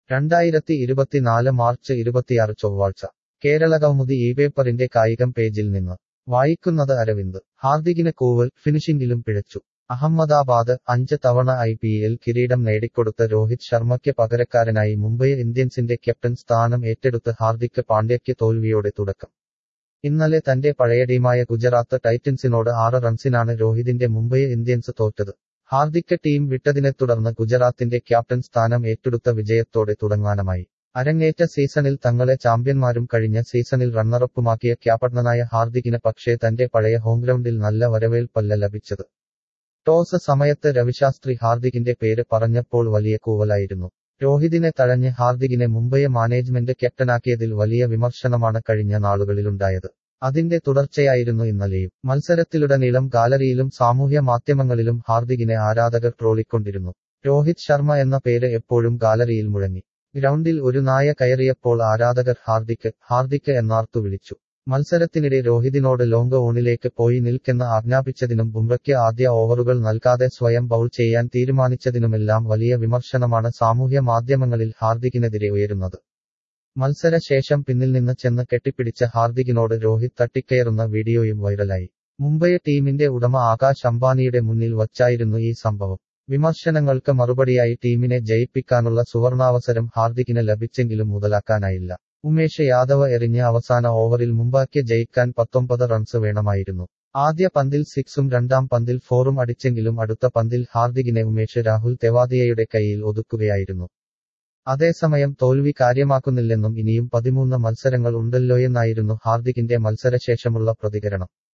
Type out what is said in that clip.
രണ്ടായിരത്തി ഇരുപത്തിനാല് മാർച്ച് ഇരുപത്തിയാറ് ചൊവ്വാഴ്ച കേരള കൗമുദി ഈ പേപ്പറിന്റെ കായികം പേജിൽ നിന്ന് വായിക്കുന്നത് അരവിന്ദ് ഹാർദികിന് കൂവൽ ഫിനിഷിംഗിലും പിഴച്ചു അഹമ്മദാബാദ് അഞ്ച് തവണ ഐ പി എൽ കിരീടം നേടിക്കൊടുത്ത രോഹിത് ശർമ്മയ്ക്ക് പകരക്കാരനായി മുംബൈ ഇന്ത്യൻസിന്റെ ക്യാപ്റ്റൻ സ്ഥാനം ഏറ്റെടുത്ത് ഹാർദിക് പാണ്ഡ്യയ്ക്ക് തോൽവിയോടെ തുടക്കം ഇന്നലെ തന്റെ പഴയ ടീമായ ഗുജറാത്ത് ടൈറ്റൻസിനോട് ആറ് റൺസിനാണ് രോഹിതിന്റെ മുംബൈ ഇന്ത്യൻസ് തോറ്റത് ഹാർദിക് ടീം വിട്ടതിനെ തുടർന്ന് ഗുജറാത്തിന്റെ ക്യാപ്റ്റൻ സ്ഥാനം ഏറ്റെടുത്ത വിജയത്തോടെ തുടങ്ങാനമായി അരങ്ങേറ്റ സീസണിൽ തങ്ങളെ ചാമ്പ്യന്മാരും കഴിഞ്ഞ സീസണിൽ റണ്ണറപ്പുമാക്കിയ ക്യാപ്റ്റനായ ഹാർദിക്കിന് പക്ഷേ തന്റെ പഴയ ഹോംഗ്രൗണ്ടിൽ നല്ല വരവേൽപ്പല്ല ലഭിച്ചത് ടോസ് സമയത്ത് രവിശാസ്ത്രി ഹാർദിക്കിന്റെ പേര് പറഞ്ഞപ്പോൾ വലിയ കൂവലായിരുന്നു രോഹിതിനെ തഴഞ്ഞ് ഹാർദിക്കിനെ മുംബൈ മാനേജ്മെന്റ് ക്യാപ്റ്റനാക്കിയതിൽ വലിയ വിമർശനമാണ് കഴിഞ്ഞ നാളുകളിലുണ്ടായത് അതിന്റെ തുടർച്ചയായിരുന്നു ഇന്നലെയും മത്സരത്തിലുടനീളം ഗാലറിയിലും സാമൂഹ്യ മാധ്യമങ്ങളിലും ഹാർദിക്കിനെ ആരാധകർ ട്രോളിക്കൊണ്ടിരുന്നു രോഹിത് ശർമ്മ എന്ന പേര് എപ്പോഴും ഗാലറിയിൽ മുഴങ്ങി ഗ്രൗണ്ടിൽ ഒരു നായ കയറിയപ്പോൾ ആരാധകർ ഹാർദിക്ക് ഹാർദിക്ക് എന്നാർത്തു വിളിച്ചു മത്സരത്തിനിടെ രോഹിതിനോട് ലോങ് ഓണിലേക്ക് പോയി നിൽക്കെന്ന് ആജ്ഞാപിച്ചതിനും ബുംറയ്ക്ക് ആദ്യ ഓവറുകൾ നൽകാതെ സ്വയം ബൗൾ ചെയ്യാൻ തീരുമാനിച്ചതിനുമെല്ലാം വലിയ വിമർശനമാണ് സാമൂഹ്യ മാധ്യമങ്ങളിൽ ഹാർദിക്കിനെതിരെ ഉയരുന്നത് മത്സരശേഷം പിന്നിൽ നിന്ന് ചെന്ന് കെട്ടിപ്പിടിച്ച ഹാർദിക്കിനോട് രോഹിത് തട്ടിക്കയറുന്ന വീഡിയോയും വൈറലായി മുംബൈ ടീമിന്റെ ഉടമ ആകാശ് അംബാനിയുടെ മുന്നിൽ വച്ചായിരുന്നു ഈ സംഭവം വിമർശനങ്ങൾക്ക് മറുപടിയായി ടീമിനെ ജയിപ്പിക്കാനുള്ള സുവർണാവസരം ഹാർദിക്കിന് ലഭിച്ചെങ്കിലും മുതലാക്കാനായില്ല ഉമേഷ് യാദവ് എറിഞ്ഞ അവസാന ഓവറിൽ മുമ്പാക്കി ജയിക്കാൻ പത്തൊമ്പത് റൺസ് വേണമായിരുന്നു ആദ്യ പന്തിൽ സിക്സും രണ്ടാം പന്തിൽ ഫോറും അടിച്ചെങ്കിലും അടുത്ത പന്തിൽ ഹാർദിക്കിനെ ഉമേഷ് രാഹുൽ തെവാദിയയുടെ കൈയിൽ ഒതുക്കുകയായിരുന്നു അതേസമയം തോൽവി കാര്യമാക്കുന്നില്ലെന്നും ഇനിയും പതിമൂന്ന് മത്സരങ്ങൾ ഉണ്ടല്ലോയെന്നായിരുന്നു ഹാർദിക്കിന്റെ മത്സരശേഷമുള്ള പ്രതികരണം